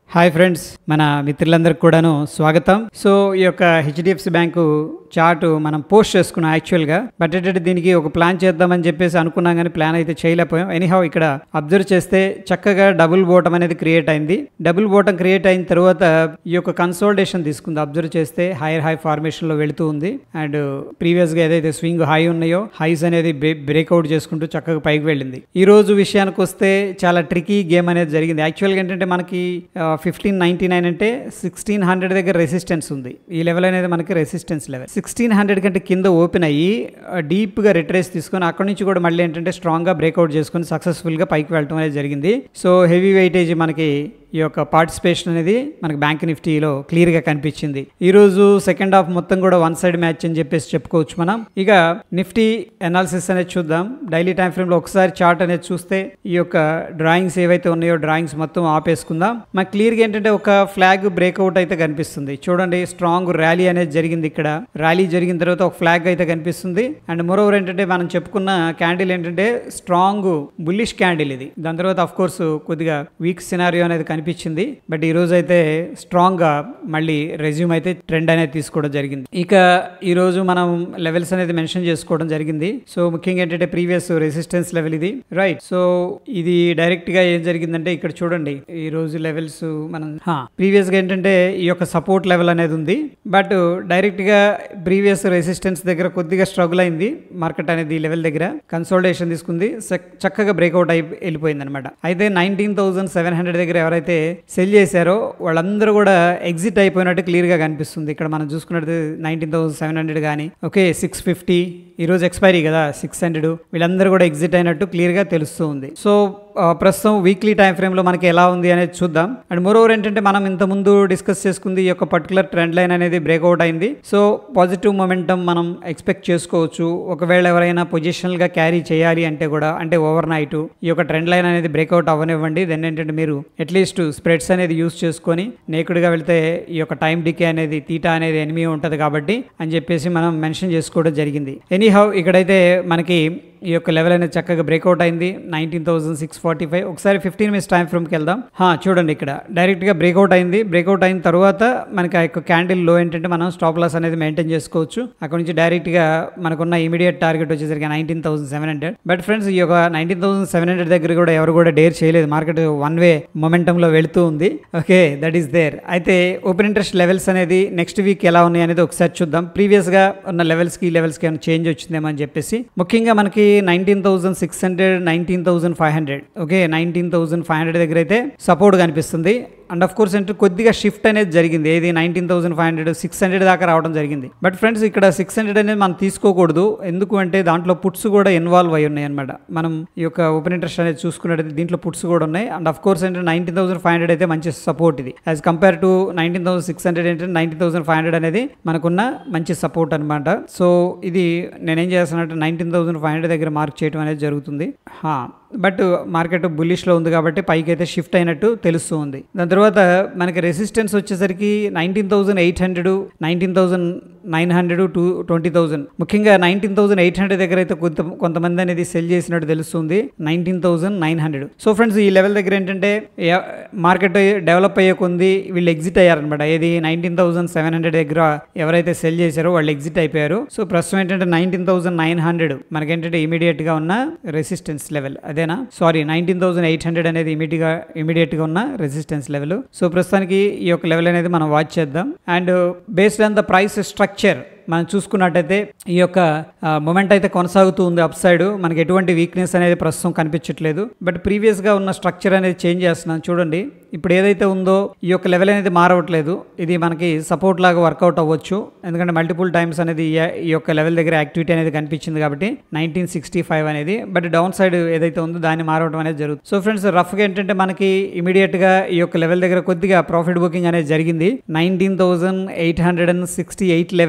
hi friends మన మిత్రులందరికీ కూడాను స్వాగతం సో ఈ యొక్క హెచ్డిఎఫ్సి బ్యాంకు చార్ట్ మనం పోస్ట్ చేసుకున్నాం యాక్చువల్గా బట్ ఏంటంటే దీనికి ఒక ప్లాన్ చేద్దామని చెప్పేసి అనుకున్నాం కానీ ప్లాన్ అయితే చేయలేకపోయాం ఎనీహౌ ఇక్కడ అబ్జర్వ్ చేస్తే చక్కగా డబుల్ బోటం అనేది క్రియేట్ అయింది డబుల్ బోటం క్రియేట్ అయిన తర్వాత ఈ యొక్క కన్సోల్టేషన్ తీసుకుంది అబ్జర్వ్ చేస్తే హైయర్ హై ఫార్మేషన్ లో వెళుతూ ఉంది అండ్ ప్రీవియస్ గా ఏదైతే స్వింగ్ హై ఉన్నాయో హైస్ అనేది బ్రేక్అవుట్ చేసుకుంటూ చక్కగా పైకి వెళ్ళింది ఈ రోజు విషయానికి వస్తే చాలా ట్రికీ గేమ్ అనేది జరిగింది యాక్చువల్గా ఏంటంటే మనకి ఫిఫ్టీన్ నైన్టీ నైన్ అంటే సిక్స్టీన్ హండ్రెడ్ దగ్గర రెసిస్టెన్స్ ఉంది ఈ లెవెల్ అనేది మనకి రెసిస్టెన్స్ లెవెల్ సిక్స్టీన్ హండ్రెడ్ కంటే కింద ఓపెన్ అయ్యి డీప్గా రిట్రేస్ తీసుకొని అక్కడ నుంచి కూడా మళ్ళీ ఏంటంటే స్ట్రాంగ్గా బ్రేక్అవుట్ చేసుకొని సక్సెస్ఫుల్గా పైకి వెళ్ళడం అనేది జరిగింది సో హెవీ వెయిటేజ్ మనకి ఈ యొక్క పార్టిసిపేషన్ అనేది మనకి బ్యాంక్ నిఫ్టీలో క్లియర్గా కనిపించింది ఈ రోజు సెకండ్ హాఫ్ మొత్తం కూడా వన్ సైడ్ మ్యాచ్ అని చెప్పేసి చెప్పుకోవచ్చు మనం ఇక నిఫ్టీ అనాలిసిస్ అనేది చూద్దాం డైలీ టైం ఫ్రేమ్లో ఒకసారి చార్ట్ అనేది చూస్తే ఈ యొక్క డ్రాయింగ్స్ ఏవైతే ఉన్నాయో డ్రాయింగ్స్ మొత్తం ఆపేసుకుందాం మనకు క్లియర్గా ఏంటంటే ఒక ఫ్లాగ్ బ్రేక్అవుట్ అయితే కనిపిస్తుంది చూడండి స్ట్రాంగ్ ర్యాలీ అనేది జరిగింది ఇక్కడ ర్యాలీ జరిగిన తర్వాత ఒక ఫ్లాగ్ అయితే కనిపిస్తుంది అండ్ మరోవర్ ఏంటంటే మనం చెప్పుకున్న క్యాండిల్ ఏంటంటే స్ట్రాంగ్ బుల్లిష్ క్యాండిల్ ఇది దాని తర్వాత అఫ్ కోర్స్ కొద్దిగా వీక్ సినారియో అనేది కనిపించింది బట్ ఈ రోజు అయితే స్ట్రాంగ్ గా మళ్ళీ రెజ్యూమ్ అయితే ట్రెండ్ అనేది తీసుకోవడం జరిగింది ఇక ఈ రోజు మనం లెవెల్స్ అనేది మెన్షన్ చేసుకోవడం జరిగింది సో ముఖ్యంగా ఏంటంటే ప్రీవియస్ రెసిస్టెన్స్ లెవెల్ ఇది రైట్ సో ఇది డైరెక్ట్ గా ఏం జరిగిందంటే ఇక్కడ చూడండి ఈ రోజు లెవెల్స్ మనం ప్రీవియస్ గా ఏంటంటే ఈ యొక్క సపోర్ట్ లెవెల్ అనేది ఉంది బట్ డైరెక్ట్ గా ప్రీవియస్ రెసిస్టెన్స్ దగ్గర కొద్దిగా స్ట్రగుల్ అయింది మార్కెట్ అనేది ఈ లెవెల్ దగ్గర కన్సోల్టేషన్ తీసుకుంది చక్- చక్కగా బ్రేక్అవుట్ అయి వెళ్ళిపోయింది అనమాట అయితే నైన్టీన్ థౌసండ్ సెవెన్ హండ్రెడ్ దగ్గర ఎవరైతే సెల్ చేశారో వాళ్ళందరూ కూడా ఎగ్జిట్ అయిపోయినట్టు క్లియర్ గా కనిపిస్తుంది ఇక్కడ మనం చూసుకున్నట్టు నైన్టీన్ థౌసండ్ సెవెన్ హండ్రెడ్ కానీ ఓకే సిక్స్ ఫిఫ్టీ ఈ రోజు ఎక్స్పైరీ కదా సిక్స్ హండ్రెడ్ వీళ్ళందరూ కూడా ఎగ్జిట్ అయినట్టు క్లియర్ గా తెలుస్తూ ఉంది సో ఆ, ప్రస్తుతం వీక్లీ టైం ఫ్రేమ్ లో మనకి ఎలా ఉంది అనేది చూద్దాం అండ్ మోరోవర్ ఏంటంటే మనం ఇంత ముందు డిస్కస్ చేసుకుంది ఈ యొక్క పర్టికులర్ ట్రెండ్ లైన్ అనేది బ్రేక్అవుట్ అయింది సో పాజిటివ్ మొమెంటం మనం ఎక్స్పెక్ట్ చేసుకోవచ్చు ఒకవేళ ఎవరైనా పొజిషనల్ గా క్యారీ చేయాలి అంటే కూడా అంటే ఓవర్ నైట్ ఈ యొక్క ట్రెండ్ లైన్ అనేది బ్రేక్అవుట్ అవ్వనివ్వండి దెన్ ఏంటంటే మీరు అట్లీస్ట్ స్ప్రెడ్స్ అనేది యూస్ చేసుకొని నేకుడుగా వెళ్తే ఈ యొక్క టైం డికే అనేది తీటా అనేది ఎనిమి ఉంటుంది కాబట్టి అని చెప్పేసి మనం మెన్షన్ చేసుకోవడం జరిగింది ఎనీహౌ ఇక్కడైతే మనకి ఈ యొక్క లెవెల్ అనేది చక్కగా బ్రేక్అవుట్ అయింది nineteen thousand six forty five ఒకసారి ఫిఫ్టీన్ మినిట్స్ టైం ఫ్రేమ్కి వెళ్దాం హా, చూడండి ఇక్కడ డైరెక్ట్గా బ్రేక్అవుట్ అయింది బ్రేక్అవుట్ అయిన తర్వాత మనకి ఆ యొక్క క్యాండిల్ లో ఏంటంటే మనం స్టాప్ లాస్ అనేది మెయింటైన్ చేసుకోవచ్చు అక్కడ నుంచి డైరెక్ట్గా మనకున్న ఇమీడియట్ టార్గెట్ వచ్చేసరికి nineteen thousand seven hundred but friends ఈ యొక్క నైన్టీన్ థౌసండ్ సెవెన్ హండ్రెడ్ దగ్గర కూడా ఎవరు కూడా డేర్ చేయలేదు మార్కెట్ వన్ వే మొమెంటంలో వెళుతూ ఉంది ఓకే దట్ ఈస్ దేర్ అయితే ఓపెన్ ఇంట్రెస్ట్ లెవెల్స్ అనేది నెక్స్ట్ వీక్ ఎలా ఉన్నాయి అనేది ఒకసారి చూద్దాం ప్రీవియస్గా ఉన్న లెవెల్స్కి ఈ లెవెల్స్కి ఏమైనా చేంజ్ వచ్చిందేమో అని చెప్పేసి ముఖ్యంగా మనకి nineteen thousand six hundred nineteen thousand five hundred okay nineteen thousand five hundred దగ్గర అయితే సపోర్ట్ కనిపిస్తుంది అండ్ ఆఫ్ కోర్స్ అంటే కొద్దిగా షిఫ్ట్ అనేది జరిగింది ఏది nineteen thousand five hundred six hundred దాకా రావడం జరిగింది బట్ ఫ్రెండ్స్ ఇక్కడ సిక్స్ హండ్రెడ్ అనేది మనం తీసుకోకూడదు ఎందుకు అంటే దాంట్లో పుట్స్ కూడా ఇన్వాల్వ్ అయి ఉన్నాయి అనమాట మనం ఈ యొక్క ఓపెన్ ఇంట్రెస్ట్ అనేది చూసుకున్నట్టయితే దీంట్లో పుట్స్ కూడా ఉన్నాయి అండ్ ఆఫ్ కోర్స్ అంటే నైన్టీన్ థౌసండ్ ఫైవ్ హండ్రెడ్ అయితే మంచి సపోర్ట్ ఇది as compare to nineteen thousand six hundred ఏంటంటే నైన్టీన్ థౌసండ్ ఫైవ్ హండ్రెడ్ అనేది మనకున్న మంచి సపోర్ట్ అనమాట సో ఇది నేనేం చేస్తానంటే నైన్టీన్ థౌసండ్ ఫైవ్ హండ్రెడ్ దగ్గర మార్క్ చేయడం అనేది జరుగుతుంది హా, బట్ మార్కెట్ బుల్లిష్లో ఉంది కాబట్టి పైకి అయితే షిఫ్ట్ అయినట్టు తెలుస్తూ ఉంది దాని తర్వాత మనకి రెసిస్టెన్స్ వచ్చేసరికి nineteen thousand eight hundred nineteen thousand nine hundred to twenty thousand ముఖ్యంగా నైన్టీన్ థౌసండ్ ఎయిట్ హండ్రెడ్ దగ్గర అయితే కొంత కొంతమంది అనేది సెల్ చేసినట్టు తెలుస్తుంది nineteen thousand nine hundred so friends ఈ లెవెల్ దగ్గర ఏంటంటే మార్కెట్ డెవలప్ అయ్యే కొంది వీళ్ళు ఎగ్జిట్ అయ్యారనమాట ఏది నైన్టీన్ థౌసండ్ సెవెన్ హండ్రెడ్ దగ్గర ఎవరైతే సెల్ చేశారో వాళ్ళు ఎగ్జిట్ అయిపోయారు సో ప్రస్తుతం ఏంటంటే నైన్టీన్ థౌసండ్ నైన్ హండ్రెడ్ మనకేంటంటే ఇమీడియట్ గా ఉన్న రెసిస్టెన్స్ లెవెల్ అదేనా sorry nineteen thousand eight hundred అనేది ఇమీడియట్ గా ఇమీడియట్ గా ఉన్న రెసిస్టెన్స్ లెవెల్ సో ప్రస్తుతానికి ఈ యొక్క లెవెల్ అనేది మనం వాచ్ చేద్దాం and based on the price structure మనం చూసుకున్నట్టయితే ఈ యొక్క మొమెంట్ అయితే కొనసాగుతూ ఉంది అప్ సైడ్ మనకి ఎటువంటి వీక్నెస్ అనేది ప్రస్తుతం కనిపించట్లేదు బట్ ప్రీవియస్ గా ఉన్న స్ట్రక్చర్ అనేది చేంజ్ చేస్తున్నాం చూడండి ఇప్పుడు ఏదైతే ఉందో ఈ యొక్క లెవెల్ అనేది మారవట్లేదు ఇది మనకి సపోర్ట్ లాగా వర్కౌట్ అవ్వచ్చు ఎందుకంటే మల్టిపుల్ టైమ్స్ అనేది ఈ- ఈ యొక్క లెవెల్ దగ్గర యాక్టివిటీ అనేది కనిపించింది కాబట్టి నైన్టీన్ సిక్స్టీ ఫైవ్ అనేది బట్ డౌన్ సైడ్ ఏదైతే ఉందో దాన్ని మారవడం అనేది జరుగుతుంది సో ఫ్రెండ్స్ రఫ్గా ఏంటంటే మనకి ఇమీడియట్ గా ఈ యొక్క లెవెల్ దగ్గర కొద్దిగా ప్రాఫిట్ బుకింగ్ అనేది జరిగింది nineteen thousand eight hundred and sixty eight level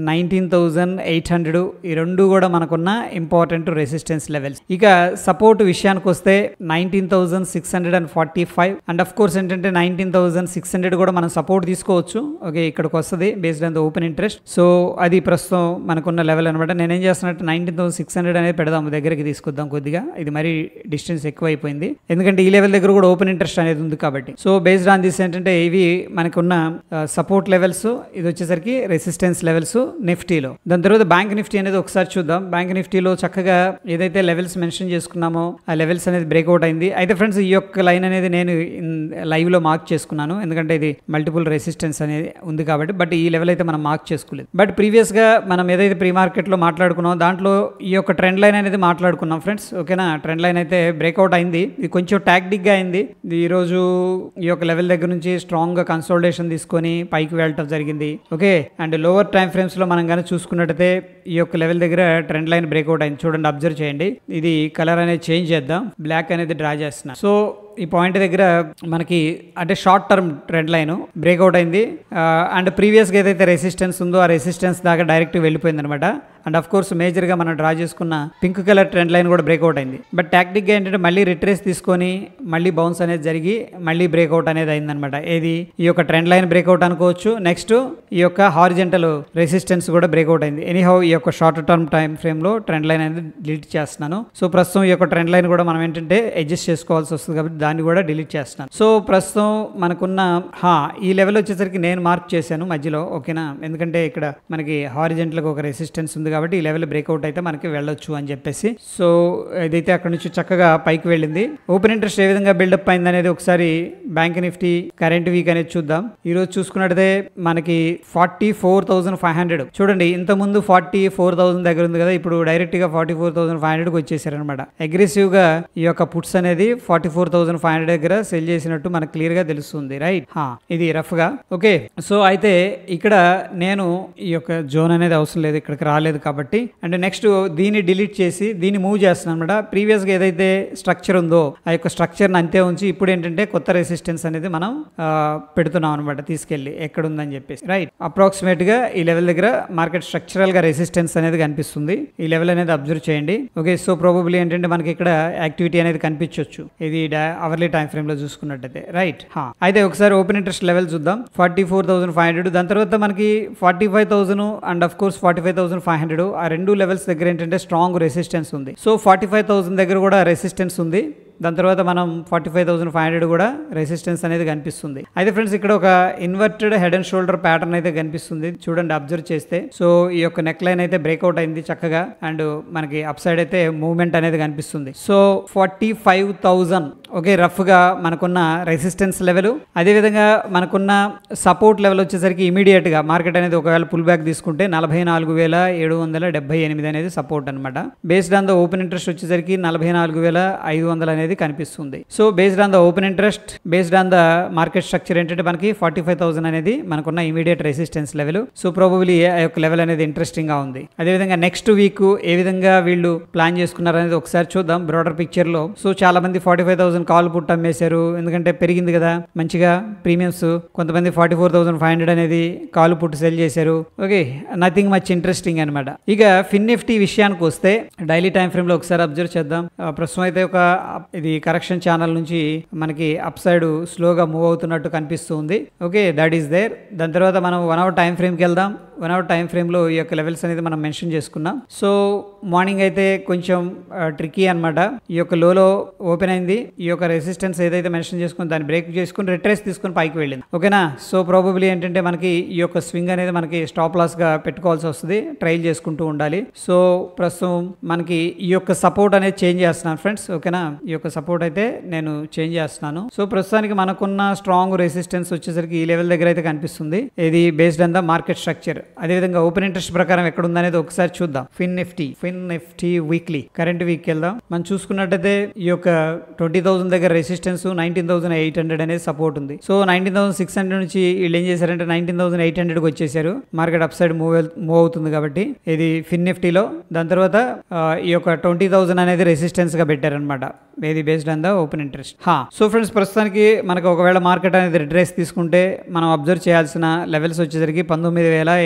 nineteen thousand eight hundred ఈ రెండు కూడా మనకున్న ఇంపార్టెంట్ రెసిస్టెన్స్ లెవెల్స్ ఇక సపోర్ట్ విషయానికి వస్తే nineteen thousand six hundred and forty five and of course ఏంటంటే నైన్టీన్ థౌజండ్ సిక్స్ హండ్రెడ్ కూడా మనం సపోర్ట్ తీసుకోవచ్చు ఓకే ఇక్కడికి వస్తుంది based on the open interest so అది ప్రస్తుతం మనకున్న లెవెల్ అనమాట నేనేం చేస్తున్నట్టు నైన్టీన్ థౌసండ్ సిక్స్ హండ్రెడ్ అనేది పెడదాం దగ్గరికి తీసుకొద్దాం కొద్దిగా ఇది మరీ డిస్టెన్స్ ఎక్కువ అయిపోయింది ఎందుకంటే ఈ లెవెల్ దగ్గర కూడా ఓపెన్ ఇంట్రెస్ట్ అనేది ఉంది కాబట్టి సో బేస్డ్ ఆన్ దిస్ ఏంటంటే ఇవి మనకున్న సపోర్ట్ లెవెల్స్ ఇది వచ్చేసరికి రెసిస్టెన్స్ లెవెల్స్ నిఫ్టీలో దాని తర్వాత బ్యాంక్ నిఫ్టీ అనేది ఒకసారి చూద్దాం బ్యాంక్ నిఫ్టీలో చక్కగా ఏదైతే లెవెల్స్ మెన్షన్ చేసుకున్నామో ఆ లెవెల్స్ అనేది బ్రేక్అవుట్ అయింది అయితే ఫ్రెండ్స్ ఈ యొక్క లైన్ అనేది నేను లైవ్ లో మార్క్ చేసుకున్నాను ఎందుకంటే ఇది మల్టిపుల్ రెసిస్టెన్స్ అనేది ఉంది కాబట్టి బట్ ఈ లెవెల్ అయితే మనం మార్క్ చేసుకోలేదు బట్ ప్రీవియస్ గా మనం ఏదైతే ప్రీ మార్కెట్ లో మాట్లాడుకున్నాం దాంట్లో ఈ యొక్క ట్రెండ్ లైన్ అనేది మాట్లాడుకున్నాం ఫ్రెండ్స్ ఓకేనా ట్రెండ్ లైన్ అయితే బ్రేక్అవుట్ అయింది ఇది కొంచెం టాక్టిక్ గా అయింది ఇది ఈ రోజు ఈ యొక్క లెవెల్ దగ్గర నుంచి స్ట్రాంగ్ గా కన్సోల్టేషన్ తీసుకొని పైకి వెళ్ళటం జరిగింది okay and lower time frames లో మనం కానీ చూసుకున్నట్టయితే ఈ యొక్క లెవెల్ దగ్గర ట్రెండ్ లైన్ బ్రేక్అవుట్ అయింది చూడండి అబ్జర్వ్ చేయండి ఇది కలర్ అనేది చేంజ్ చేద్దాం బ్లాక్ అనేది డ్రా చేస్తున్నా సో ఈ పాయింట్ దగ్గర మనకి అంటే short term trend line breakout అయింది అండ్ ప్రీవియస్గా ఏదైతే రెసిస్టెన్స్ ఉందో ఆ రెసిస్టెన్స్ దాకా డైరెక్ట్ వెళ్ళిపోయింది అనమాట అండ్ అఫ్ కోర్స్ మేజర్గా మనం డ్రా చేసుకున్న పింక్ కలర్ ట్రెండ్ లైన్ కూడా బ్రేక్అవుట్ అయింది బట్ టాక్టిక్గా ఏంటంటే మళ్ళీ రిట్రేస్ తీసుకొని మళ్ళీ బౌన్స్ అనేది జరిగి మళ్ళీ బ్రేక్అవుట్ అనేది అయిందనమాట ఏది ఈ యొక్క ట్రెండ్ లైన్ బ్రేక్అవుట్ అనుకోవచ్చు నెక్స్ట్ ఈ యొక్క హారిజెంటల్ రెసిస్టెన్స్ కూడా బ్రేక్అవుట్ అయింది ఎనీహౌ ఈ యొక్క షార్ట్ టర్మ్ టైం ఫ్రేమ్లో ట్రెండ్ లైన్ అనేది డిలీట్ చేస్తున్నాను సో ప్రస్తుతం ఈ యొక్క ట్రెండ్ లైన్ కూడా మనం ఏంటంటే అడ్జస్ట్ చేసుకోవాల్సి వస్తుంది కాబట్టి దాన్ని కూడా డిలీట్ చేస్తున్నాను సో ప్రస్తుతం మనకున్న హా ఈ లెవెల్ వచ్చేసరికి నేను మార్క్ చేశాను మధ్యలో ఓకేనా ఎందుకంటే ఇక్కడ మనకి హారిజెంటల్గా ఒక రెసిస్టెన్స్ ఉంది కాబట్టి ఈ లెవెల్ బ్రేక్అవుట్ అయితే మనకి వెళ్ళొచ్చు అని చెప్పేసి సో ఇదైతే అక్కడ నుంచి చక్కగా పైకి వెళ్ళింది ఓపెన్ ఇంట్రెస్ట్ ఏ విధంగా బిల్డప్ అయింది అనేది ఒకసారి బ్యాంక్ నిఫ్టీ కరెంట్ వీక్ అనేది చూద్దాం ఈ రోజు చూసుకున్నట్టయితే మనకి forty four thousand five hundred చూడండి ఇంత ముందు ఫార్టీ ఫోర్ థౌసండ్ దగ్గర ఉంది కదా ఇప్పుడు డైరెక్ట్ గా ఫార్టీ ఫోర్ థౌసండ్ ఫైవ్ హండ్రెడ్కి వచ్చేసారు అనమాట అగ్రెసివ్ గా ఈ యొక్క పుట్స్ అనేది forty four thousand five hundred దగ్గర సెల్ చేసినట్టు మనకు క్లియర్ గా తెలుస్తుంది రైట్ ఇది రఫ్ గా ఓకే సో అయితే ఇక్కడ నేను ఈ యొక్క జోన్ అనేది అవసరం లేదు ఇక్కడికి రాలేదు కాబట్టి అండ్ నెక్స్ట్ దీన్ని డిలీట్ చేసి దీన్ని మూవ్ చేస్తున్నాను అనమాట ప్రీవియస్ గా ఏదైతే స్ట్రక్చర్ ఉందో ఆ యొక్క స్ట్రక్చర్ అంతే ఉంచి ఇప్పుడు ఏంటంటే కొత్త రెసిస్టెన్స్ అనేది మనం ఆ, పెడుతున్నాం అనమాట తీసుకెళ్లి ఎక్కడ ఉందని చెప్పేసి రైట్ అప్రాక్సిమేట్ గా ఈ లెవెల్ దగ్గర మార్కెట్ స్ట్రక్చరల్ గా రెసిస్టెన్స్ అనేది కనిపిస్తుంది ఈ లెవెల్ అనేది అబ్జర్వ్ చేయండి ఓకే సో ప్రాబబ్లీ ఏంటంటే మనకి ఇక్కడ యాక్టివిటీ అనేది కనిపించవచ్చు ఇది అవర్లీ టైం ఫ్రేమ్ లో చూసుకున్నట్టయితే రైట్ అయితే ఒకసారి ఓపెన్ ఇంట్రెస్ట్ లెవెల్ చూద్దాం forty four thousand five hundred దాని తర్వాత మనకి forty five thousand and of course forty five thousand five hundred ఆ రెండు లెవెల్స్ దగ్గర ఏంటంటే స్ట్రాంగ్ రెసిస్టెన్స్ ఉంది సో ఫార్టీ ఫైవ్ థౌసండ్ దగ్గర కూడా రెసిస్టెన్స్ ఉంది దాని తర్వాత మనం forty five thousand five hundred కూడా రెసిస్టెన్స్ అనేది కనిపిస్తుంది అయితే ఫ్రెండ్స్ ఇక్కడ ఒక inverted head and shoulder pattern అయితే కనిపిస్తుంది చూడండి అబ్జర్వ్ చేస్తే సో ఈ యొక్క నెక్ లైన్ అయితే బ్రేక్అవుట్ అయింది చక్కగా అండ్ మనకి అప్ సైడ్ అయితే మూవ్మెంట్ అనేది కనిపిస్తుంది so forty five thousand okay rough గా మనకున్న రెసిస్టెన్స్ లెవెల్ అదేవిధంగా మనకున్న సపోర్ట్ లెవెల్ వచ్చేసరికి ఇమీడియట్ గా మార్కెట్ అనేది ఒకవేళ పుల్ బ్యాక్ తీసుకుంటే నలభై నాలుగు వేల ఏడు వందల డెబ్బై ఎనిమిది అనేది సపోర్ట్ అనమాట based on the open interest వచ్చేసరికి నలభై నాలుగు వేల ఐదు వందలు అనేది కనిపిస్తుంది so based on the open interest based on the market structure ఏంటంటే మనకి ఫార్టీ ఫైవ్ థౌసండ్ అనేది మనకున్న immediate resistance level so probably ఆ యొక్క లెవెల్ అనేది ఇంట్రెస్టింగ్ గా ఉంది అదేవిధంగా నెక్స్ట్ వీక్ ఏ విధంగా వీళ్ళు ప్లాన్ చేసుకున్నారు అనేది ఒకసారి చూద్దాం బ్రాడర్ పిక్చర్ లో సో చాలా మంది forty five thousand call put అమ్మేశారు ఎందుకంటే పెరిగింది కదా మంచిగా ప్రీమియమ్స్ కొంతమంది forty four thousand five hundred అనేది కాల్ పుట్ సెల్ చేశారు ఓకే నథింగ్ మచ్ ఇంట్రెస్టింగ్ అనమాట ఇక ఫిన్ నిఫ్టీ విషయానికి వస్తే డైలీ టైం ఫ్రేమ్ లో ఒకసారి అబ్జర్వ్ చేద్దాం ఆ, ప్రస్తుతం అయితే ఒక ఇది కరెక్షన్ ఛానల్ నుంచి మనకి అప్ సైడ్ స్లోగా మూవ్ అవుతున్నట్టు కనిపిస్తుంది ఓకే దట్ ఈస్ దేర్ దాని తర్వాత మనం వన్ అవర్ టైం ఫ్రేమ్కి వెళ్దాం వన్ అవర్ టైం ఫ్రేమ్లో ఈ యొక్క లెవెల్స్ అనేది మనం మెన్షన్ చేసుకున్నాం సో మార్నింగ్ అయితే కొంచెం ట్రిక్కీ అన్నమాట ఈ యొక్క లోలో ఓపెన్ అయింది ఈ యొక్క రెసిస్టెన్స్ ఏదైతే మెన్షన్ చేసుకుని దాన్ని బ్రేక్ చేసుకుని రిట్రేస్ తీసుకుని పైకి వెళ్ళింది ఓకేనా సో ప్రాబబ్లీ ఏంటంటే మనకి ఈ యొక్క స్వింగ్ అనేది మనకి స్టాప్ లాస్ గా పెట్టుకోవాల్సి వస్తుంది ట్రైల్ చేసుకుంటూ ఉండాలి సో ప్రస్తుతం మనకి ఈ యొక్క సపోర్ట్ అనేది చేంజ్ చేస్తున్నాను ఫ్రెండ్స్ ఓకేనా ఈ యొక్క సపోర్ట్ అయితే నేను చేంజ్ చేస్తున్నాను సో ప్రస్తుతానికి మనకున్న స్ట్రాంగ్ రెసిస్టెన్స్ వచ్చేసరికి ఈ లెవెల్ దగ్గర అయితే కనిపిస్తుంది ఇది based on the market structure అదేవిధంగా ఓపెన్ ఇంట్రెస్ట్ ప్రకారం ఎక్కడ ఉందనేది ఒకసారి చూద్దాం Fin Nifty Fin Nifty weekly current week వెళ్దాం మనం చూసుకున్నట్టయితే ఈ యొక్క ట్వంటీ థౌసండ్ దగ్గర resistance nineteen thousand eight hundred అనేది సపోర్ట్ ఉంది so nineteen thousand six hundred నుంచి వీళ్ళు ఏం చేశారంటే నైన్టీన్ థౌసండ్ ఎయిట్ హండ్రెడ్కి వచ్చేసారు market up side move move అవుతుంది కాబట్టి ఇది ఫిన్ నిఫ్టీలో దాని తర్వాత ఆ, ఈ యొక్క ట్వంటీ థౌసండ్ అనేది రెసిస్టెన్స్ గా పెట్టారనమాట ఇది based on the open interest హా సో ఫ్రెండ్స్ ప్రస్తుతానికి మనకు ఒకవేళ మార్కెట్ అనేది రిట్రేస్ తీసుకుంటే మనం అబ్జర్వ్ చేయాల్సిన లెవెల్స్ వచ్చేసరికి పంతొమ్మిది వేల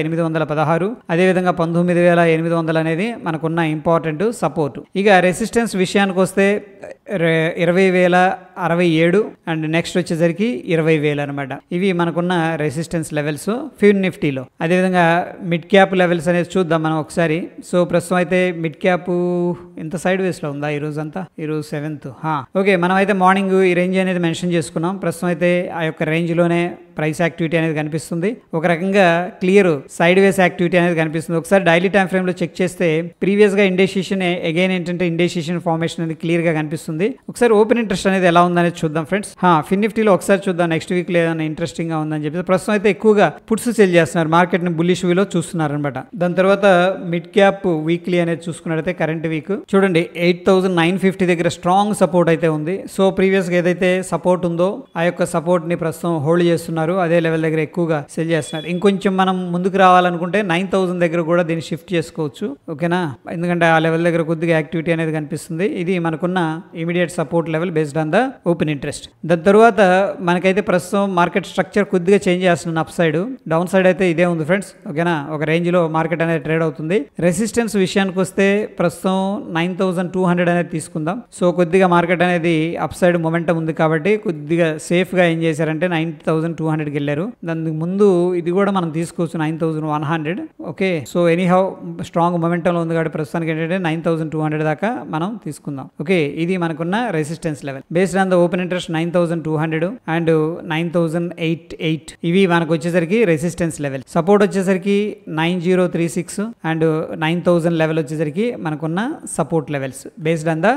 ఎనిమిది వందల పదహారు అదేవిధంగా పంతొమ్మిది వేల ఎనిమిది వందలు అనేది మనకున్న ఇంపార్టెంట్ సపోర్ట్ ఇక రెసిస్టెన్స్ విషయానికి వస్తే రె- ఇరవై వేల అరవై ఏడు అండ్ నెక్స్ట్ వచ్చేసరికి ఇరవై వేలు అనమాట ఇవి మనకున్న రెసిస్టెన్స్ లెవెల్స్ ఫిన్ నిఫ్టీలో అదేవిధంగా మిడ్ క్యాప్ లెవెల్స్ అనేది చూద్దాం మనం ఒకసారి సో ప్రస్తుతం అయితే మిడ్ క్యాప్ ఇంత సైడ్ వేస్లో ఉందా ఈ రోజు అంతా ఈ రోజు సెవెంత్ ఓకే మనం అయితే మార్నింగ్ ఈ రేంజ్ అనేది మెన్షన్ చేసుకున్నాం ప్రస్తుతం అయితే ఆ యొక్క రేంజ్లోనే ప్రైస్ యాక్టివిటీ అనేది కనిపిస్తుంది ఒక రకంగా క్లియర్ సైడ్ వేస్ యాక్టివిటీ అనేది కనిపిస్తుంది ఒకసారి డైలీ టైం ఫ్రేమ్ లో చెక్ చేస్తే ప్రీవియస్ గా ఇండెసిషన్ అగైన్ ఏంటంటే ఇండెసిషన్ ఫార్మేషన్ అనేది క్లియర్ గా కనిపిస్తుంది ఒకసారి ఓపెన్ ఇంట్రెస్ట్ అనేది ఎలా ఉందనేది చూద్దాం ఫ్రెండ్స్ ఫిన్ నిఫ్టీలో ఒకసారి చూద్దాం నెక్స్ట్ వీక్ లో ఏదైనా ఇంట్రెస్టింగ్ గా ఉందని చెప్పి ప్రస్తుతం అయితే ఎక్కువగా పుట్స్ సెల్ చేస్తున్నారు మార్కెట్ ని బుల్లిష్ వీలో చూస్తున్నారు అనమాట దాని తర్వాత మిడ్ క్యాప్ వీక్లీ అనేది చూసుకున్నట్టయితే కరెంట్ వీక్ చూడండి ఎయిట్ థౌసండ్ నైన్ ఫిఫ్టీ దగ్గర స్ట్రాంగ్ సపోర్ట్ అయితే ఉంది సో ప్రీవియస్ గా ఏదైతే సపోర్ట్ ఉందో ఆ యొక్క సపోర్ట్ ని ప్రస్తుతం హోల్డ్ చేస్తున్నారు అదే లెవెల్ దగ్గర ఎక్కువగా సెల్ చేస్తున్నారు ఇంకొంచెం మనం ముందుకు రావాలనుకుంటే నైన్ థౌసండ్ దగ్గర కూడా దీన్ని షిఫ్ట్ చేసుకోవచ్చు ఓకేనా ఎందుకంటే ఆ లెవెల్ దగ్గర కొద్దిగా యాక్టివిటీ అనేది కనిపిస్తుంది ఇది మనకున్న immediate support level based on the open interest దాని తర్వాత మనకైతే ప్రస్తుతం మార్కెట్ స్ట్రక్చర్ కొద్దిగా చేంజ్ చేస్తున్నాను అప్ సైడ్ డౌన్ సైడ్ అయితే ఇదే ఉంది ఫ్రెండ్స్ ఓకేనా ఒక రేంజ్ లో మార్కెట్ అనేది ట్రేడ్ అవుతుంది రెసిస్టెన్స్ విషయానికి వస్తే ప్రస్తుతం నైన్ థౌసండ్ టూ హండ్రెడ్ అనేది తీసుకుందాం సో కొద్దిగా మార్కెట్ అనేది అప్ సైడ్ మొమెంటం ఉంది కాబట్టి కొద్దిగా సేఫ్ గా ఏం చేశారంటే నైన్ థౌసండ్ టూ హండ్రెడ్కి వెళ్ళారు దానికి ముందు ఇది కూడా మనం తీసుకోవచ్చు nine thousand one hundred okay so anyhow strong మొమెంటంలో ఉంది కాబట్టి ప్రస్తుతానికి ఏంటంటే నైన్ థౌసండ్ టూ హండ్రెడ్ దాకా మనం తీసుకుందాం ఓకే ఇది మనకున్న resistance level based on the open interest nine thousand two hundred and nine thousand eight eight ఇవి మనకు వచ్చేసరికి రెసిస్టెన్స్ లెవెల్ సపోర్ట్ వచ్చేసరికి nine zero three six and nine thousand level వచ్చేసరికి మనకున్న support levels based on the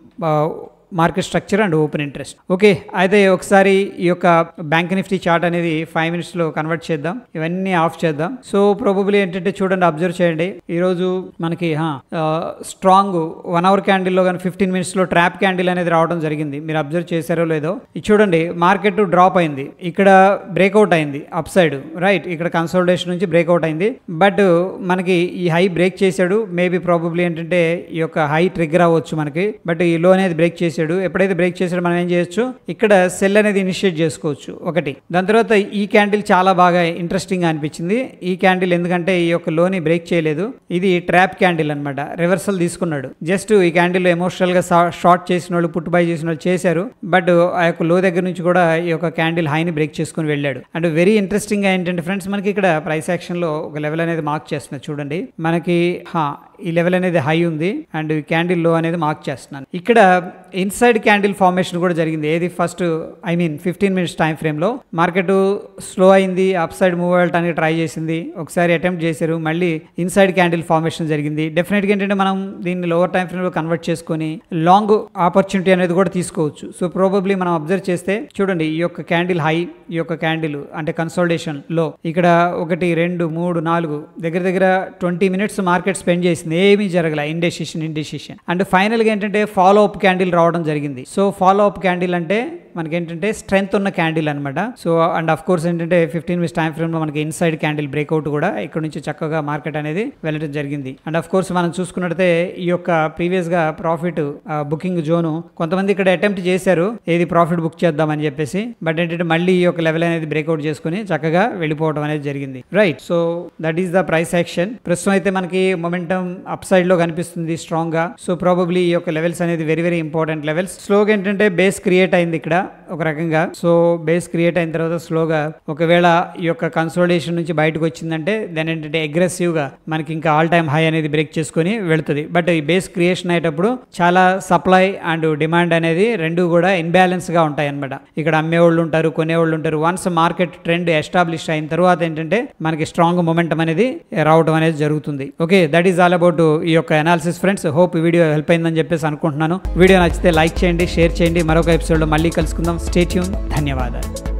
market structure and open interest okay అయితే ఒకసారి ఈ యొక్క బ్యాంక్ నిఫ్టీ చార్ట్ అనేది ఫైవ్ మినిట్స్ లో కన్వర్ట్ చేద్దాం ఇవన్నీ ఆఫ్ చేద్దాం సో ప్రాబబ్లీ ఏంటంటే చూడండి అబ్జర్వ్ చేయండి ఈరోజు మనకి స్ట్రాంగ్ వన్ అవర్ క్యాండిల్ లో కానీ ఫిఫ్టీన్ మినిట్స్ లో ట్రాప్ క్యాండిల్ అనేది రావడం జరిగింది మీరు అబ్జర్వ్ చేశారో లేదో ఇది చూడండి మార్కెట్ డ్రాప్ అయింది ఇక్కడ బ్రేక్అవుట్ అయింది అప్ సైడ్ రైట్ ఇక్కడ కన్సల్టేషన్ నుంచి బ్రేక్అవుట్ అయింది బట్ మనకి ఈ హై బ్రేక్ చేశాడు మేబీ ప్రాబబ్లీ ఏంటంటే ఈ యొక్క హై ట్రిగ్గర్ అవ్వచ్చు మనకి బట్ ఈ లో అనేది బ్రేక్ చేశాడు ఎప్పుడైతే బ్రేక్ చేశాడో మనం ఏం చేయొచ్చు ఇక్కడ సెల్ అనేది ఇనిషియేట్ చేసుకోవచ్చు ఒకటి దాని తర్వాత ఈ క్యాండిల్ చాలా బాగా ఇంట్రెస్టింగ్ అనిపించింది ఈ క్యాండిల్ ఎందుకంటే ఈ యొక్క లోని బ్రేక్ చేయలేదు ఇది ట్రాప్ క్యాండిల్ అనమాట రివర్సల్ తీసుకున్నాడు జస్ట్ ఈ క్యాండిల్ ఎమోషనల్ గా షార్ట్ చేసిన వాళ్ళు పుట్ బై చేసిన వాళ్ళు చేశారు బట్ ఆ యొక్క లో దగ్గర నుంచి కూడా ఈ యొక్క క్యాండిల్ హైని బ్రేక్ చేసుకుని వెళ్ళాడు అండ్ వెరీ ఇంట్రెస్టింగ్ గా ఏంటంటే ఫ్రెండ్స్ మనకి ఇక్కడ ప్రైస్ యాక్షన్ లో ఒక లెవెల్ అనేది మార్క్ చేస్తున్నారు చూడండి మనకి హా ఈ లెవెల్ అనేది హై ఉంది అండ్ క్యాండిల్ లో అనేది మార్క్ చేస్తున్నాను ఇక్కడ ఇన్సైడ్ క్యాండిల్ ఫార్మేషన్ కూడా జరిగింది ఏది first I mean fifteen minutes time frame లో మార్కెట్ స్లో అయింది అప్ సైడ్ మూవ్ అవ్వడానికి ట్రై చేసింది ఒకసారి అటెంప్ట్ చేశారు మళ్ళీ ఇన్సైడ్ క్యాండిల్ ఫార్మేషన్ జరిగింది డెఫినెట్ గా ఏంటంటే మనం దీన్ని లోవర్ టైం ఫ్రేమ్ లో కన్వర్ట్ చేసుకొని లాంగ్ ఆపర్చునిటీ అనేది కూడా తీసుకోవచ్చు సో ప్రాబబ్లీ మనం అబ్జర్వ్ చేస్తే చూడండి ఈ యొక్క క్యాండిల్ హై ఈ యొక్క క్యాండిల్ అంటే కన్సల్టేషన్ లో ఇక్కడ ఒకటి రెండు మూడు నాలుగు దగ్గర దగ్గర ట్వంటీ మినిట్స్ మార్కెట్ స్పెండ్ చేసింది ఏమీ జరగల ఇండెసిషన్ ఇండెసిషన్ అండ్ ఫైనల్గా ఏంటంటే ఫాలో అప్ క్యాండిల్ రావడం జరిగింది సో ఫాలో అప్ క్యాండిల్ అంటే మనకి ఏంటంటే స్ట్రెంత్ ఉన్న క్యాండిల్ అనమాట సో అండ్ అఫ్ కోర్స్ ఏంటంటే ఫిఫ్టీన్ మినిట్స్ టైం ఫ్రేమ్ లో మనకి ఇన్సైడ్ క్యాండిల్ బ్రేక్అవుట్ కూడా ఇక్కడ నుంచి చక్కగా మార్కెట్ అనేది వెళ్ళడం జరిగింది అండ్ అఫ్ కోర్స్ మనం చూసుకున్నట్టయితే ఈ యొక్క ప్రీవియస్ గా ప్రాఫిట్ బుకింగ్ జోను కొంతమంది ఇక్కడ అటెంప్ట్ చేశారు ఏది ప్రాఫిట్ బుక్ చేద్దామని చెప్పేసి బట్ ఏంటంటే మళ్ళీ ఈ యొక్క లెవెల్ అనేది బ్రేక్అవుట్ చేసుకుని చక్కగా వెళ్ళిపోవడం అనేది జరిగింది right so that is the price action ప్రస్తుతం అయితే మనకి మొమెంటం అప్ సైడ్ లో కనిపిస్తుంది స్ట్రాంగ్ గా సో ప్రాబబ్లీ ఈ యొక్క లెవెల్స్ అనేది వెరీ వెరీ ఇంపార్టెంట్ లెవెల్స్ స్లోగా ఏంటంటే బేస్ క్రియేట్ అయింది ఇక్కడ ఒక రకంగా సో బేస్ క్రియేట్ అయిన తర్వాత స్లోగా ఒకవేళ ఈ యొక్క కన్సోలిడేషన్ నుంచి బయటకు వచ్చిందంటే దాని ఏంటంటే అగ్రెసివ్ గా మనకి ఇంకా ఆల్ టైమ్ హై అనేది బ్రేక్ చేసుకొని వెళుతుంది బట్ ఈ బేస్ క్రియేషన్ అయ్యేటప్పుడు చాలా సప్లై అండ్ డిమాండ్ అనేది రెండు కూడా ఇన్బ్యాలెన్స్ గా ఉంటాయి అనమాట ఇక్కడ అమ్మేవాళ్ళు ఉంటారు కొనేవాళ్ళు ఉంటారు వన్స్ మార్కెట్ ట్రెండ్ ఎస్టాబ్లిష్ అయిన తర్వాత ఏంటంటే మనకి స్ట్రాంగ్ మొమెంటం అనేది రావడం అనేది జరుగుతుంది okay that is all about ఈ యొక్క అనాలిసిస్ ఫ్రెండ్స్ హోప్ ఈ వీడియో హెల్ప్ అయిందని చెప్పేసి అనుకుంటున్నాను వీడియో నచ్చితే లైక్ చేయండి షేర్ చేయండి మరొక ఎపిసోడ్లో మళ్ళీ కలుసుకుందాం స్టేట్యూన్ ధన్యవాదాలు